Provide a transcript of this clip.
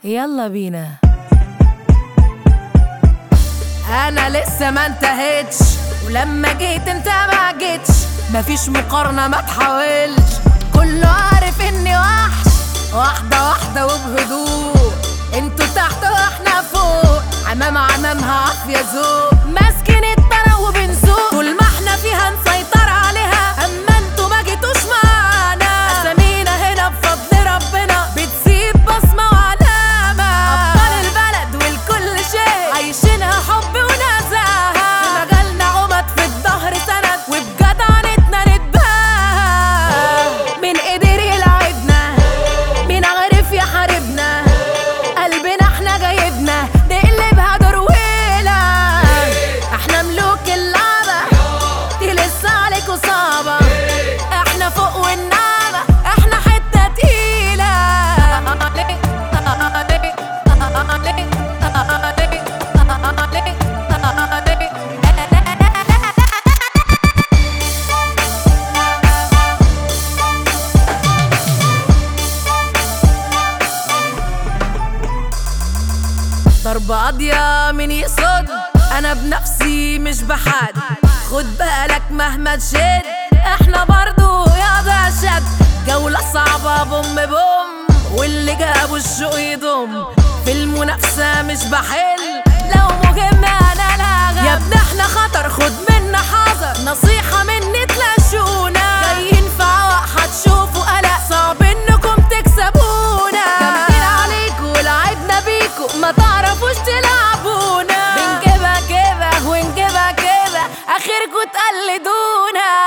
يلا بينا انا لسه ما انتهتش ولما جيت انت ما جيتش مفيش مقارنة ما تحاولش كله عارف اني وحش واحدة واحدة وبهدوء انتوا تحت واحنا فوق عمام عمامها عافية ذوق ماسكين الطرا وبنسوق طول ما احنا فيها نسيطر عليها اما انتوا ما جيتوش معانا اسامينا هنا بفضل ربنا بتسيب بصمة وعلامة ابطال البلد والكل شيء عايشينها حب ونزاهة في مجالنا عمد في الظهر سند وبجدعنتنا نتباهى مين قدر يلعبنا مين عرف يحاربنا قلبنا احنا جايبنا نقلبها درويلة احنا ملوك اللعبة دي لسه عليكوا صعبة احنا فوق والنعمة احنا حتة تقيلة ضربة قاضية من يصد أنا بنفسي مش بحد خد بالك مهما تشد احنا برضو يا ده شد جولة صعبة بوم بوم واللي جابوا الشوق يضم في المنافسة مش بحل لو مهم أنا لا يا ابني احنا خطر خد منا حذر نصيحة مني تلاشونا جايين في عوق هتشوفوا قلق صعب انكم تكسبونا جامدين عليكوا لعبنا بيكوا ما تعرفوش تلعبونا بنجيبها كده ونجيبها كده اخركوا تقلدونا